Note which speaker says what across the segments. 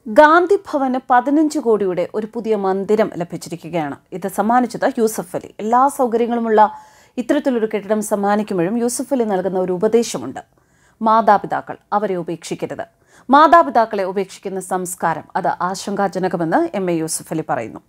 Speaker 1: ഗാന്ധി ഭവന് പതിനഞ്ച് കോടിയുടെ ഒരു പുതിയ മന്ദിരം ലഭിച്ചിരിക്കുകയാണ് ഇത് സമ്മാനിച്ചത് യൂസഫ് അലി എല്ലാ സൗകര്യങ്ങളുമുള്ള ഇത്തരത്തിലൊരു കെട്ടിടം സമ്മാനിക്കുമ്പോഴും യൂസഫ് അലി നൽകുന്ന ഒരു ഉപദേശമുണ്ട് മാതാപിതാക്കൾ അവരെ ഉപേക്ഷിക്കരുത് മാതാപിതാക്കളെ ഉപേക്ഷിക്കുന്ന സംസ്കാരം അത് ആശങ്കാജനകമെന്ന് എം എ യൂസഫ് അലി പറയുന്നു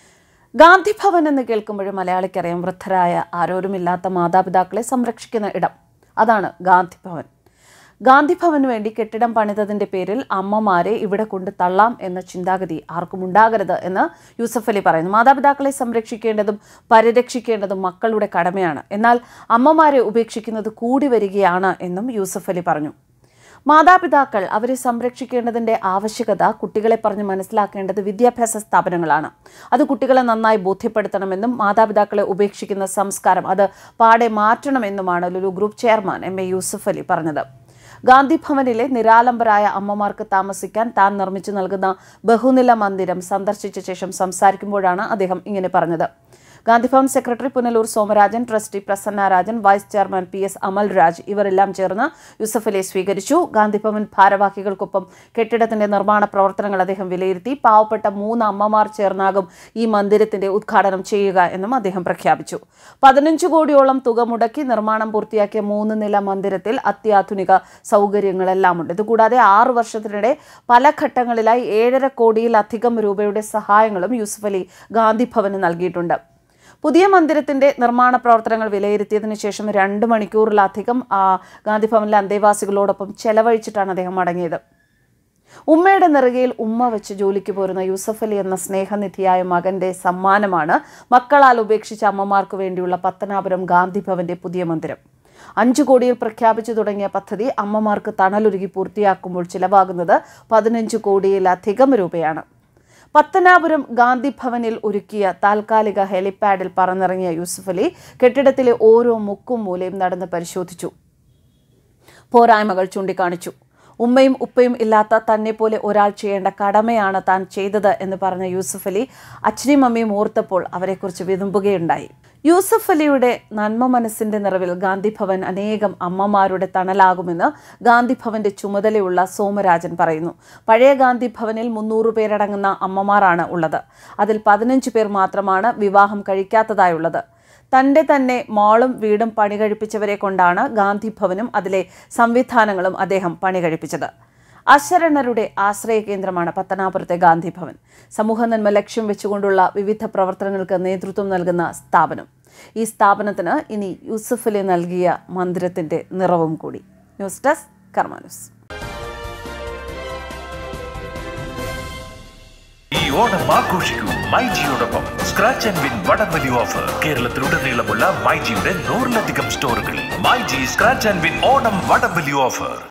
Speaker 1: ഗാന്ധി ഭവൻ എന്ന് കേൾക്കുമ്പോഴും മലയാളിക്കറിയാം വൃദ്ധരായ ആരോരുമില്ലാത്ത മാതാപിതാക്കളെ സംരക്ഷിക്കുന്ന ഇടം അതാണ് ഗാന്ധി ഭവൻ ഗാന്ധി ഭവന് വേണ്ടി കെട്ടിടം പണിതതിന്റെ പേരിൽ അമ്മമാരെ ഇവിടെ കൊണ്ട് തള്ളാം എന്ന ചിന്താഗതി ആർക്കും ഉണ്ടാകരുത് എന്ന് യൂസഫ് അലി പറയുന്നു മാതാപിതാക്കളെ സംരക്ഷിക്കേണ്ടതും പരിരക്ഷിക്കേണ്ടതും മക്കളുടെ കടമയാണ് എന്നാൽ അമ്മമാരെ ഉപേക്ഷിക്കുന്നത് കൂടി വരികയാണ് എന്നും യൂസഫ് അലി പറഞ്ഞു മാതാപിതാക്കൾ അവരെ സംരക്ഷിക്കേണ്ടതിന്റെ ആവശ്യകത കുട്ടികളെ പറഞ്ഞ് മനസ്സിലാക്കേണ്ടത് വിദ്യാഭ്യാസ സ്ഥാപനങ്ങളാണ് അത് കുട്ടികളെ നന്നായി ബോധ്യപ്പെടുത്തണമെന്നും മാതാപിതാക്കളെ ഉപേക്ഷിക്കുന്ന സംസ്കാരം അത് പാടെ മാറ്റണമെന്നുമാണ് Lulu group chairman M A Yusuf Ali പറഞ്ഞത് ഗാന്ധി ഭവനിലെ നിരാലംബരായ അമ്മമാർക്ക് താമസിക്കാൻ താൻ നിർമ്മിച്ചു നൽകുന്ന ബഹുനില മന്ദിരം സന്ദർശിച്ച ശേഷം സംസാരിക്കുമ്പോഴാണ് അദ്ദേഹം ഇങ്ങനെ പറഞ്ഞത് Gandhi Bhavan secretary Punalur Somarajan trustee Prasanna Rajan vice chairman P S Amalraj ഇവരെല്ലാം ചേർന്ന് യൂസഫ് അലിയെ സ്വീകരിച്ചു ഗാന്ധിഭവൻ ഭാരവാഹികൾക്കൊപ്പം കെട്ടിടത്തിന്റെ നിർമ്മാണ പ്രവർത്തനങ്ങൾ അദ്ദേഹം വിലയിരുത്തി പാവപ്പെട്ട മൂന്ന് അമ്മമാർ ചേർന്നാകും ഈ മന്ദിരത്തിന്റെ ഉദ്ഘാടനം ചെയ്യുക എന്നും അദ്ദേഹം പ്രഖ്യാപിച്ചു പതിനഞ്ച് കോടിയോളം തുക മുടക്കി നിർമ്മാണം പൂർത്തിയാക്കിയ മൂന്ന് നില മന്ദിരത്തിൽ അത്യാധുനിക സൗകര്യങ്ങളെല്ലാം ഉണ്ട് ഇതുകൂടാതെ ആറ് വർഷത്തിനിടെ പല ഘട്ടങ്ങളിലായി ഏഴര കോടിയിലധികം രൂപയുടെ സഹായങ്ങളും യൂസഫ് അലി ഗാന്ധി ഭവന് നൽകിയിട്ടുണ്ട് പുതിയ മന്ദിരത്തിന്റെ നിർമ്മാണ പ്രവർത്തനങ്ങൾ വിലയിരുത്തിയതിനു ശേഷം രണ്ട് മണിക്കൂറിലധികം ആ, ഗാന്ധി ഭവനിലെ അന്തേവാസികളോടൊപ്പം ചെലവഴിച്ചിട്ടാണ് അദ്ദേഹം മടങ്ങിയത് ഉമ്മയുടെ നെറുകയിൽ ഉമ്മ വെച്ച് ജോലിക്ക് പോരുന്ന യൂസഫ് അലി എന്ന സ്നേഹനിധിയായ മകന്റെ സമ്മാനമാണ് മക്കളാൽ ഉപേക്ഷിച്ച അമ്മമാർക്ക് വേണ്ടിയുള്ള പത്തനാപുരം ഗാന്ധി ഭവന്റെ പുതിയ മന്ദിരം അഞ്ചു കോടിയിൽ പ്രഖ്യാപിച്ചു തുടങ്ങിയ പദ്ധതി അമ്മമാർക്ക് തണലൊരുക്കി പൂർത്തിയാക്കുമ്പോൾ ചിലവാകുന്നത് പതിനഞ്ച് കോടിയിലധികം രൂപയാണ് പത്തനാപുരം ഗാന്ധി ഭവനിൽ ഒരുക്കിയ താൽക്കാലിക ഹെലിപാഡിൽ പറന്നിറങ്ങിയ യൂസഫ് അലി കെട്ടിടത്തിലെ ഓരോ മുക്കും മൂലയും നടന്ന് പരിശോധിച്ചു പോരായ്മകൾ ചൂണ്ടിക്കാണിച്ചു ഉമ്മയും ഉപ്പയും ഇല്ലാത്ത തന്നെ പോലെ ഒരാൾ ചെയ്യേണ്ട കടമയാണ് താൻ ചെയ്തത് എന്ന് പറഞ്ഞ യൂസഫ് അലി അച്ഛനെയും അമ്മയും ഓർത്തപ്പോൾ അവരെക്കുറിച്ച് വിതുമ്പുകയുണ്ടായി യൂസഫ് അലിയുടെ നന്മ മനസ്സിന്റെ നിറവിൽ ഗാന്ധി ഭവൻ അനേകം അമ്മമാരുടെ തണലാകുമെന്ന് ഗാന്ധി ഭവന്റെ ചുമതലയുള്ള സോമരാജൻ പറയുന്നു പഴയ ഗാന്ധി ഭവനിൽ മുന്നൂറ് പേരടങ്ങുന്ന അമ്മമാരാണ് ഉള്ളത് അതിൽ പതിനഞ്ച് പേർ മാത്രമാണ് വിവാഹം കഴിക്കാത്തതായുള്ളത് തൻ്റെ തന്നെ മാളും വീടും പണി കഴിപ്പിച്ചവരെ കൊണ്ടാണ് ഗാന്ധി ഭവനും അതിലെ സംവിധാനങ്ങളും അദ്ദേഹം പണി കഴിപ്പിച്ചത് അശരണരുടെ ആശ്രയ കേന്ദ്രമാണ് പത്തനാപുരത്തെ ഗാന്ധി ഭവൻ സമൂഹ നന്മ ലക്ഷ്യം വെച്ചുകൊണ്ടുള്ള വിവിധ പ്രവർത്തനങ്ങൾക്ക് നേതൃത്വം നൽകുന്ന സ്ഥാപനം ഈ സ്ഥാപനത്തിന് ഇനി യൂസഫലി നൽകിയ മന്ദിരത്തിന്റെ നിറവും കൂടി ന്യൂസ് ഡെസ്ക് കർമ്മ ന്യൂസ്
Speaker 2: ഈ ഓണം ആഘോഷിക്കൂ മൈജിയോടൊപ്പം സ്ക്രാച്ച് ആൻഡ് വിൻ വടംവലി ഓഫർ കേരളത്തിലുടനീളമുള്ള മൈജിയുടെ നൂറിലധികം സ്റ്റോറുകളിൽ myG scratch and win Onam വടംവലി ഓഫർ